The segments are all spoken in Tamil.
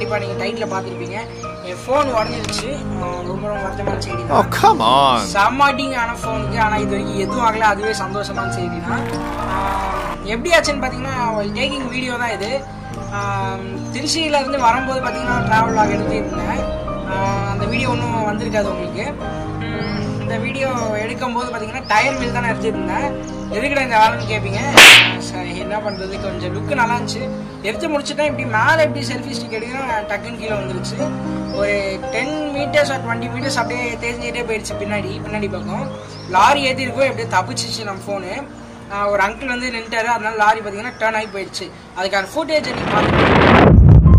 கண்டிப்பாக நீங்கள் டைட்டில் பார்த்துருப்பீங்க என் ஃபோன் உடஞ்சிருச்சு ஆஹ் ரொம்ப ரொம்ப வருத்தமான செய்தி Oh, தான் come on. செம்மாட்டிங் ஆன ஃபோனுக்கு ஆனால் இது வரைக்கும் எதுவும் ஆகல அதுவே சந்தோஷமான செய்தி தான் ஆஹ் எப்படி ஆச்சுன்னு பார்த்தீங்கன்னா டேக்கிங் வீடியோ தான் இது ஆஹ் திருச்சியில இருந்து வரும்போது பார்த்தீங்கன்னா ட்ராவல் ஆக எடுத்துருந்தேன் ஆஹ் அந்த வீடியோ ஒன்றும் வந்திருக்காது உங்களுக்கு உம் இந்த வீடியோ எடுக்கும்போது பார்த்தீங்கன்னா டயர் வீல் தானே எடுத்துருந்தேன் எதுக்குடா இந்த வேலைன்னு கேட்பீங்க சரி, என்ன பண்ணுறது கொஞ்சம் லுக்கு நல்லா இருந்துச்சு எடுத்து முடிச்சுட்டேன் இப்படி மேலே எப்படி செல்ஃபி ஸ்டிக் எடுக்கிறேன் டக்குன்னு கீழே வந்துருச்சு ஒரு ten metres or twenty metres அப்படியே தெரிஞ்சுக்கிட்டே போயிடுச்சு பின்னாடி பின்னாடி பக்கம் லாரி ஏற்றிருக்கோம் எப்படியே தப்பிச்சிச்சு நம்ம ஃபோனு ஒரு அங்கிள் வந்து நின்ட்டாரு அதனால லாரி பார்த்தீங்கன்னா டேர்ன் ஆகி போயிடுச்சு அதுக்கான ஃபுட்டேஜ் நீங்கள் பார்த்து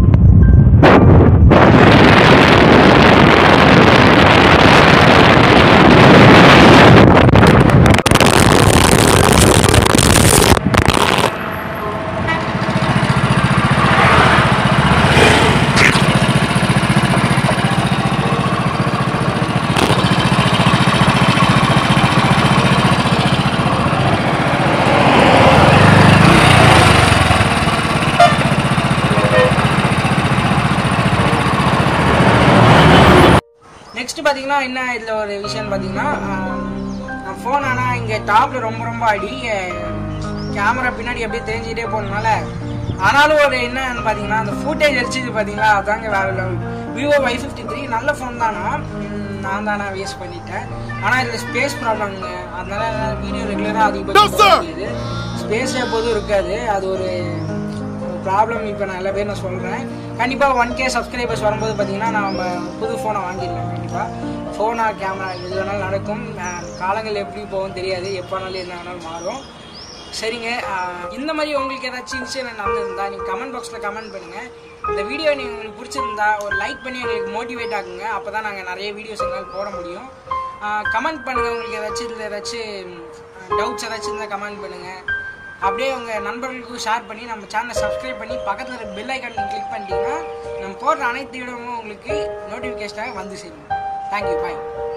நெக்ஸ்ட் பார்த்தீங்கன்னா என்ன இதில் ஒரு விஷயம்னு பார்த்தீங்கன்னா ஃபோன் ஆனால் இங்கே டாப்பில் ரொம்ப ரொம்ப அடி கேமரா பின்னாடி அப்படியே தெரிஞ்சுக்கிட்டே போனதுனால ஆனாலும் ஒரு என்னன்னு பார்த்தீங்கன்னா அந்த ஃபுட்டேஜ் அடிச்சது பார்த்தீங்களா அதாங்க வேற level Vivo Y fifty three நல்ல ஃபோன் தானா உம், நான் தானே வேஸ்ட் பண்ணிட்டேன் ஆனால் இதில் ஸ்பேஸ் ப்ராப்ளம்ங்க அதனால வீடியோ ரெகுலராக No, sir. அதிகபட்சம் முடியுது ஸ்பேஸ் எப்போதும் இருக்காது அது ஒரு ப்ராப்ளம் இப்போ நான் எல்லா பேரும் நான் சொல்கிறேன் கண்டிப்பாக ஒன் கே சப்ஸ்கிரைபர்ஸ் வரும்போது பார்த்தீங்கன்னா நம்ம புது ஃபோனை வாங்கிடலாம் கண்டிப்பாக ஃபோனா கேமரா எது வேணாலும் நடக்கும் அஹ் காலங்கள் எப்படி போகும் தெரியாது எப்போ வேணாலும் என்ன வேணாலும் மாறும் சரிங்க அஹ் இந்த மாதிரி உங்களுக்கு ஏதாச்சும் இன்சிடென்ட் நடந்திருந்தா நீங்கள் கமெண்ட் பாக்ஸில் கமெண்ட் பண்ணுங்கள் இந்த வீடியோ நீங்கள் உங்களுக்கு பிடிச்சிருந்தா ஒரு லைக் பண்ணி எங்களுக்கு மோட்டிவேட் ஆகுங்க அப்போ தான் நாங்கள் நிறைய வீடியோஸ் எங்களால் போட முடியும் கமெண்ட் பண்ணுங்கள் உங்களுக்கு ஏதாச்சும் இதில் ஏதாச்சும் டவுட்ஸ் ஏதாச்சும் இருந்தால் கமெண்ட் பண்ணுங்கள் அப்படியே உங்கள் நண்பர்களுக்கும் ஷேர் பண்ணி நம்ம சேனலை சப்ஸ்கிரைப் பண்ணி பக்கத்தில் இருக்க பெல் ஐக்கான் கிளிக் பண்ணிட்டீங்கன்னா நம்ம போடுற அனைத்து இடமும் உங்களுக்கு நோட்டிஃபிகேஷனாக வந்து சேரும் தேங்க்யூ பாய்